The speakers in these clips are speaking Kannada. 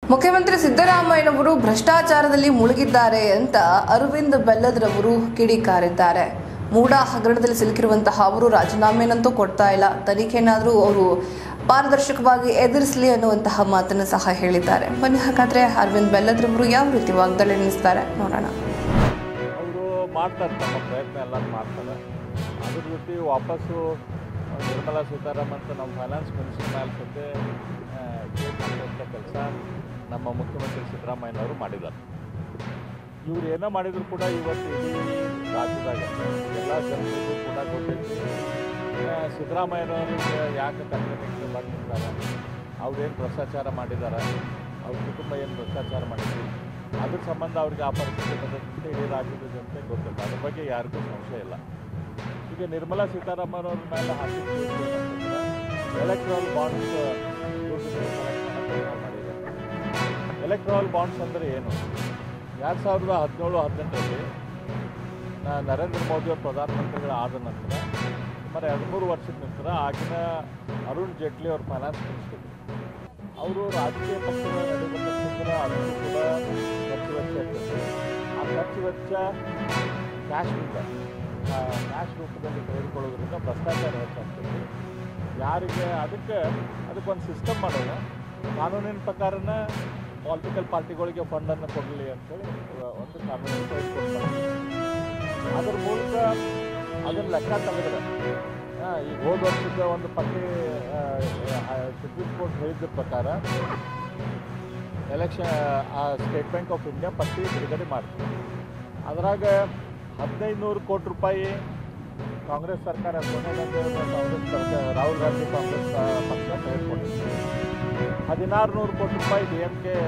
ಮುಖ್ಯಮಂತ್ರಿ ಸಿದ್ದರಾಮಯ್ಯನವರು ಭ್ರಷ್ಟಾಚಾರದಲ್ಲಿ ಮುಳುಗಿದ್ದಾರೆ ಅಂತ ಅರವಿಂದ್ ಬೆಲ್ಲದ್ರವರು ಕಿಡಿಕಾರಿದ್ದಾರೆ ಮೂಡ ಹಗರಣದಲ್ಲಿ ಸಿಲುಕಿರುವಂತಹ ಅವರು ರಾಜೀನಾಮೆನಂತೂ ಕೊಡ್ತಾ ಇಲ್ಲ ತನಿಖೆನಾದರೂ ಅವರು ಪಾರದರ್ಶಕವಾಗಿ ಎದುರಿಸಲಿ ಅನ್ನುವಂತಹ ಮಾತನ್ನು ಸಹ ಹೇಳಿದ್ದಾರೆ ಬನ್ನಿ ಹಾಗಾದ್ರೆ ಅರವಿಂದ್ ಬೆಲ್ಲದ್ರವರು ಯಾವ ರೀತಿ ವಾಗ್ದಾಳಿ ನಡೆಸ್ತಾರೆ ನೋಡೋಣ ಅವರು ಮಾಡ್ತಾರೆ ತಮ್ಮ ಪ್ರಯತ್ನ ಎಲ್ಲ ಮಾಡ್ತಾರೆ ಅದ್ರ ಜೊತೆ ವಾಪಸ್ಸು ನಿರ್ಮಲಾ ಸೀತಾರಾಮನ್ ಅಂತ ನಮ್ಮ ಫೈನಾನ್ಸ್ ಮಿನಿಸ್ಟರ್ ಮೇಲೆ ಜೊತೆ ಕೇಸ್ ಹಾಕುವಂಥ ಕೆಲಸ ನಮ್ಮ ಮುಖ್ಯಮಂತ್ರಿ ಸಿದ್ದರಾಮಯ್ಯನವರು ಮಾಡಿದ್ದಾರೆ ಇವ್ರು ಏನೋ ಮಾಡಿದ್ರು ಕೂಡ ಇವತ್ತು ಇಡೀ ರಾಜ್ಯದಾಗ ಎಲ್ಲ ಜನರಿಗೂ ಕೂಡ ಗೊತ್ತೈತಿ ಆ, ಸಿದ್ದರಾಮಯ್ಯನವ್ರಿಗೆ ಯಾಕೆ ಕಣ್ಣಿಗೆ ಬಂದಿದ್ದಾರೆ ಅವ್ರೇನು ಭ್ರಷ್ಟಾಚಾರ ಮಾಡಿದ್ದಾರೆ ಅವ್ರ ಕುಟುಂಬ ಏನು ಭ್ರಷ್ಟಾಚಾರ ಮಾಡಿದ್ರು ಅದ್ರ ಸಂಬಂಧ ಅವ್ರಿಗೆ ಆ ಪರಿಸ್ಥಿತಿ ಬಂದಂತೆ ಇಡೀ ರಾಜ್ಯದ ಜನತೆ ಗೊತ್ತಿಲ್ಲ ಅದ್ರ ಬಗ್ಗೆ ಯಾರಿಗೂ ಸಂಶಯ ಇಲ್ಲ ಈಗ ನಿರ್ಮಲಾ ಸೀತಾರಾಮನ್ ಅವ್ರ ಮೇಲೆ ಹಾಕಿದ ಎಲೆಕ್ಟ್ರಲ್ ಬಾಂಡ್ಸ್ ಎಲೆಕ್ಟ್ರಲ್ ಬಾಂಡ್ಸ್ ಅಂದರೆ ಏನು ಎರಡು ಸಾವಿರದ ಹದಿನೇಳು ಹದಿನೆಂಟರಲ್ಲಿ ನ- ನರೇಂದ್ರ ಮೋದಿ ಅವರು ಪ್ರಧಾನಮಂತ್ರಿಗಳು ಆದ ನಂತರ ಸುಮಾರು ಎರಡು ಮೂರು ವರ್ಷದ ನಂತರ ಆಗಿನ ಅರುಣ್ ಜೇಟ್ಲಿ ಅವ್ರ ಫೈನಾನ್ಸ್ ಮಿನಿಸ್ಟರ್ ಅವರು ರಾಜಕೀಯ ಪಕ್ಷದ ನಡೀಬೇಕಂತಂದ್ರೆ ಅದನ್ನು ಕೂಡ ಖರ್ಚು ವೆಚ್ಚ ಇರ್ತದೆ ಆ ಖರ್ಚು ವೆಚ್ಚ ಕ್ಯಾಶ್ನಿಂದ ಕ್ಯಾಶ್ ರೂಪದಲ್ಲಿ ತೆಗೆದುಕೊಳ್ಳೋದ್ರಿಂದ ಭ್ರಷ್ಟಾಚಾರ ಹೆಚ್ಚಾಗ್ತದೆ ಯಾರಿಗೆ ಅದಕ್ಕೆ ಅದಕ್ಕೊಂದು ಸಿಸ್ಟಮ್ ಮಾಡೋಣ ಕಾನೂನಿನ ಪ್ರಕಾರನ ಪೊಲಿಟಿಕಲ್ ಪಾರ್ಟಿಗಳಿಗೆ ಫಂಡನ್ನು ಕೊಡಲಿ ಅಂತೇಳಿ ಒಂದು ಕಾನೂನು ತೆಗೆದುಕೊಂಡು ಅದ್ರ ಮೂಲಕ ಅದನ್ನು ಲೆಕ್ಕ ತೆಗೆದ್ರೆ ಆ, ಈಗ ಹೋದ ವರ್ಷದ ಒಂದು ಪಟ್ಟಿ ಸುಪ್ರೀಂ ಕೋರ್ಟ್ ಹೇಳಿದ ಪ್ರಕಾರ ಎಲೆಕ್ಷನ್ ಆ ಸ್ಟೇಟ್ ಬ್ಯಾಂಕ್ ಆಫ್ ಇಂಡಿಯಾ ಪಟ್ಟಿ ಬಿಡುಗಡೆ ಮಾಡ್ತೀವಿ ಅದ್ರಾಗ ಹದಿನೈದು ನೂರು ಕೋಟಿ ರೂಪಾಯಿ ಕಾಂಗ್ರೆಸ್ ಸರ್ಕಾರ ಸೋನಿಯಾ ಗಾಂಧಿ ಅವರ ಕಾಂಗ್ರೆಸ್ ಸರ್ಕಾರ ರಾಹುಲ್ ಗಾಂಧಿ ಕಾಂಗ್ರೆಸ್ ಆ, ಪಕ್ಷ ತೆಗೆದುಕೊಂಡಿದೆ ಹದಿನಾರು ನೂರು ಕೋಟಿ ರೂಪಾಯಿ D M K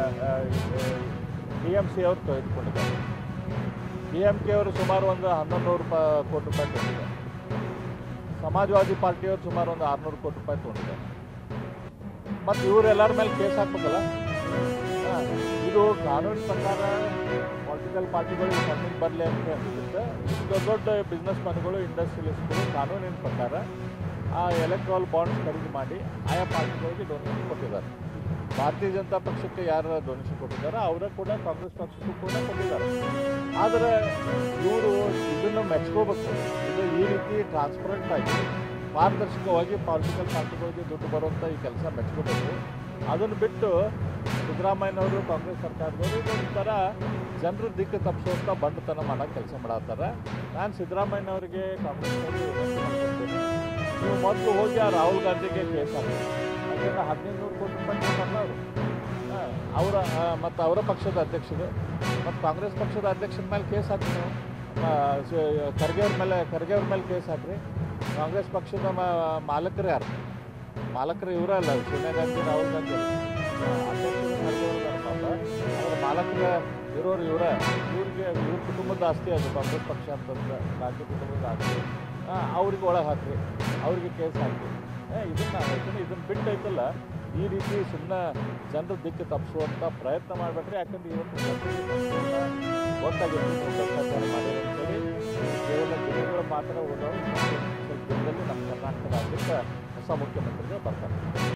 D M C ಅವರು ತೆಗೆದುಕೊಂಡಿದ್ದಾರೆ ಡಿ ಎಮ್ ಕೆ ಅವರು ಸುಮಾರು ಒಂದು ಹನ್ನೊಂದು ನೂರು ರೂಪಾಯಿ ಕೋಟಿ ರೂಪಾಯಿ ತೊಗೊಂಡಿದ್ದಾರೆ ಸಮಾಜವಾದಿ ಪಾರ್ಟಿಯವರು ಸುಮಾರು ಒಂದು ಆರುನೂರು ಕೋಟಿ ರೂಪಾಯಿ ತೊಗೊಂಡಿದ್ದಾರೆ ಮತ್ತು ಇವರೆಲ್ಲರ ಮೇಲೆ ಕೇಸ್ ಹಾಕ್ಬೇಕಲ್ಲ ಹಾ, ಇದು ಕಾನೂನು ಪ್ರಕಾರ ಪೊಲಿಟಿಕಲ್ ಪಾರ್ಟಿಗಳು ಕಣ್ಣಿಗೆ ಬರಲಿ ಅಂತ ಹೇಳಿರುತ್ತೆ ದೊಡ್ಡ ದೊಡ್ಡ ಬಿಸ್ನೆಸ್ ಮನ್ಗಳು ಇಂಡಸ್ಟ್ರಿಯಲಿಸ್ಟ್ಗಳು ಕಾನೂನಿನ ಪ್ರಕಾರ ಆ ಎಲೆಕ್ಟ್ರಾಲ್ ಬಾಂಡ್ಸ್ ಖರೀದಿ ಮಾಡಿ ಆಯಾ ಪಾರ್ಟಿಗಳಿಗೆ ಡೊನೇಷನ್ ಕೊಟ್ಟಿದ್ದಾರೆ ಭಾರತೀಯ ಜನತಾ ಪಕ್ಷಕ್ಕೆ ಯಾರು ಡೊನೇಷನ್ ಕೊಟ್ಟಿದ್ದಾರೆ ಅವರ ಕೂಡ ಕಾಂಗ್ರೆಸ್ ಪಕ್ಷಕ್ಕೂ ಕೂಡ ಕೊಟ್ಟಿದ್ದಾರೆ ಆದರೆ ಇವರು ಇದನ್ನು ಮೆಚ್ಕೋಬೇಕು ಇದು ಈ ರೀತಿ ಟ್ರಾನ್ಸ್ಪರೆಂಟ್ ಆಗಿ ಪಾರದರ್ಶಕವಾಗಿ ಪೊಲಿಟಿಕಲ್ ಪಾರ್ಟಿಗಳಿಗೆ ದುಡ್ಡು ಬರುವಂಥ ಈ ಕೆಲಸ ಮೆಚ್ಕೋಬೇಕು ಅದನ್ನು ಬಿಟ್ಟು ಸಿದ್ದರಾಮಯ್ಯನವರು ಕಾಂಗ್ರೆಸ್ ಸರ್ಕಾರದವರು ಇದೊಂಥರ ಜನರ ದಿಕ್ಕು ತಪ್ಪಿಸುವಂಥ ಬಂಡತನ ಮಾಡೋ ಕೆಲಸ ಮಾಡತ್ತಾರೆ ನಾನು ಸಿದ್ದರಾಮಯ್ಯನವರಿಗೆ ಕಾಂಗ್ರೆಸ್ನವರು ವಿನಂತಿ ಮಾಡ್ಕೊಳ್ತೀನಿ ನೀವು ಮೊದಲು ಹೋಗಿ ಆ ರಾಹುಲ್ ಗಾಂಧಿಗೆ ಕೇಸ್ ಹಾಕಿ ಯಾಕಂದ್ರೆ ಹದಿನೈದು ನೂರು ಕೋಟಿ ರೂಪಾಯಿ ಕೇಸ್ ಹಾಕಲ್ಲ ಅವರು ಅವರ ಮತ್ತು ಅವರ ಪಕ್ಷದ ಅಧ್ಯಕ್ಷರು ಮತ್ತು ಕಾಂಗ್ರೆಸ್ ಪಕ್ಷದ ಅಧ್ಯಕ್ಷರ ಮೇಲೆ ಕೇಸ್ ಹಾಕಿ ನೀವು ಆ, ಸ- ಖರ್ಗೆ ಅವ್ರ ಮೇಲೆ ಖರ್ಗೆ ಅವ್ರ ಮೇಲೆ ಕೇಸ್ ಹಾಕ್ರಿ ಕಾಂಗ್ರೆಸ್ ಪಕ್ಷದ ಮಾ- ಮಾಲಕರು ಯಾರು ಮಾಲಕರು ಇವರೇ ಅಲ್ಲ ಸೋನಿಯಾ ಗಾಂಧಿ ರಾಹುಲ್ ಗಾಂಧಿ ಅಲ್ಲ. ಆ, ಅಧ್ಯಕ್ಷರು ಖರ್ಗೆ ಅವ್ರು ಇದಾರೆ ಪಾಪ ಅವರ ಮಾಲಕರ ಇರೋರು ಇವರೇ ಇವ್ರಿಗೆ ಇವ್ರ ಕುಟುಂಬದ ಆಸ್ತಿ ಅದು ಕಾಂಗ್ರೆಸ್ ಪಕ್ಷ ಅಂತಂದ್ರೆ ಗಾಂಧಿ ಕುಟುಂಬದ ಆಸ್ತಿ ಆ, ಅವ್ರಿಗೆ ಒಳಗೆ ಹಾಕ್ರಿ ಅವ್ರಿಗೆ ಕೇಸ್ ಹಾಕಿ ಇದನ್ನು ಹೇಳ್ತೀನಿ ಇದನ್ನು ಬಿಟ್ಟು ಐತಲ್ಲ ಈ ರೀತಿ ಸುಮ್ಮನೆ ಜನರ ದಿಕ್ಕು ತಪ್ಪಿಸುವಂಥ ಪ್ರಯತ್ನ ಮಾಡಬೇಡ್ರಿ ಯಾಕಂದ್ರೆ ಇವತ್ತು ಜನರಿಗೆ ಸಂಪೂರ್ಣ ಗೊತ್ತಾಗಿತ್ತು ನೀವು ಭ್ರಷ್ಟಾಚಾರ ಮಾಡಿರೋ ಅಂತೇಳಿ ಇದು ಕೇವಲ ದಿನಗಳು ಮಾತ್ರ ಹೋದವರು ಸ್ವಲ್ಪ ದಿನದಲ್ಲಿ ನಮ್ಮ ಕರ್ನಾಟಕ ರಾಜ್ಯಕ್ಕೆ ಹೊಸ ಮುಖ್ಯಮಂತ್ರಿಗಳು ಬರ್ತಾರೆ